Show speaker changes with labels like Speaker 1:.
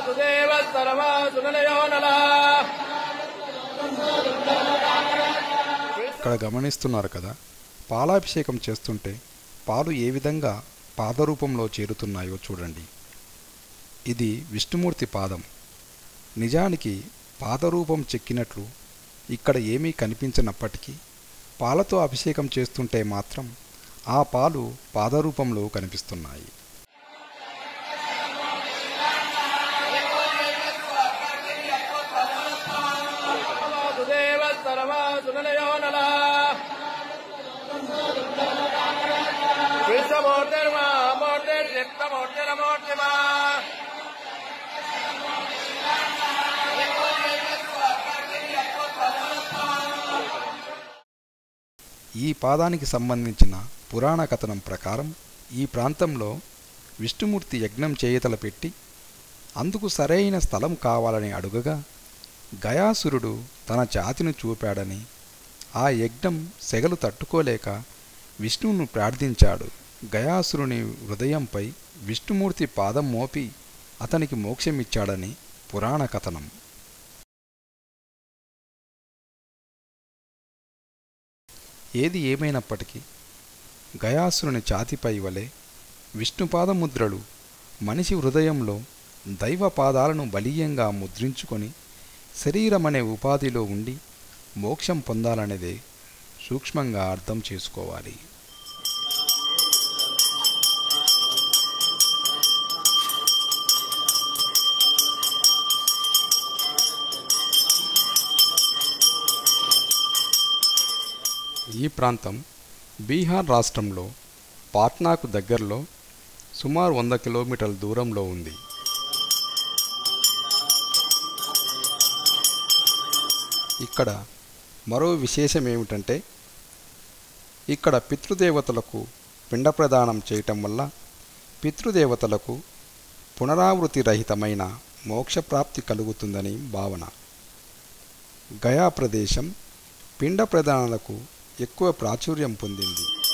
Speaker 1: వాసుదేవ సర్వాసునయో నల
Speaker 2: ఇక్కడ గమనిస్తున్నారు కదా పాలాభిషేకం చేస్తుంటే పాలు ఏ విధంగా పాదరూపంలో చేరుతున్నాయో చూడండి ఇది విష్ణుమూర్తి పాదం నిజానికి పాదరూపం చెక్కినట్లు ఇక్కడ ఏమీ కనిపించినప్పటికీ పాలతో అభిషేకం చేస్తుంటే మాత్రం ఆ పాలు పాదరూపంలో కనిపిస్తున్నాయి
Speaker 1: వాసుదేవ సర్వాసునయో నల విశ్వమూర్తిర్మా మూర్తిర్చిత్తమూర్తిరమూర్తిమా
Speaker 2: ఈ పాదానికి సంబంధించిన పురాణ కథనం ప్రకారం ఈ ప్రాంతంలో విష్ణుమూర్తి యజ్ఞం చేయతలపెట్టి అందుకు సరైన స్థలం కావాలని అడుగగా గయాసురుడు తన ఛాతిని చూపాడని ఆ యజ్ఞం సెగలు తట్టుకోలేక విష్ణువును ప్రార్థించాడు గయాసురుని హృదయంపై విష్ణుమూర్తి పాదం మోపి అతనికి మోక్షమిచ్చాడని పురాణ కథనం ఏది ఏమైనప్పటికీ గయాసురుని ఛాతిపై వలె విష్ణుపాదముద్రలు మనిషి హృదయంలో దైవ పాదాలను బలీయంగా ముద్రించుకొని శరీరమనే ఉపాధిలో ఉండి మోక్షం పొందాలనేదే సూక్ష్మంగా అర్థం చేసుకోవాలి ఈ ప్రాంతం బీహార్ రాష్ట్రంలో పాట్నాకు దగ్గరలో సుమారు వంద కిలోమీటర్ల దూరంలో ఉంది ఇక్కడ మరో విశేషం ఏమిటంటే ఇక్కడ పితృదేవతలకు పిండ ప్రదానం చేయటం వల్ల పితృదేవతలకు పునరావృతి రహితమైన మోక్షప్రాప్తి కలుగుతుందని భావన గయా ప్రదేశం పిండ ప్రదానాలకు ఎక్కువ ప్రాచుర్యం పొందింది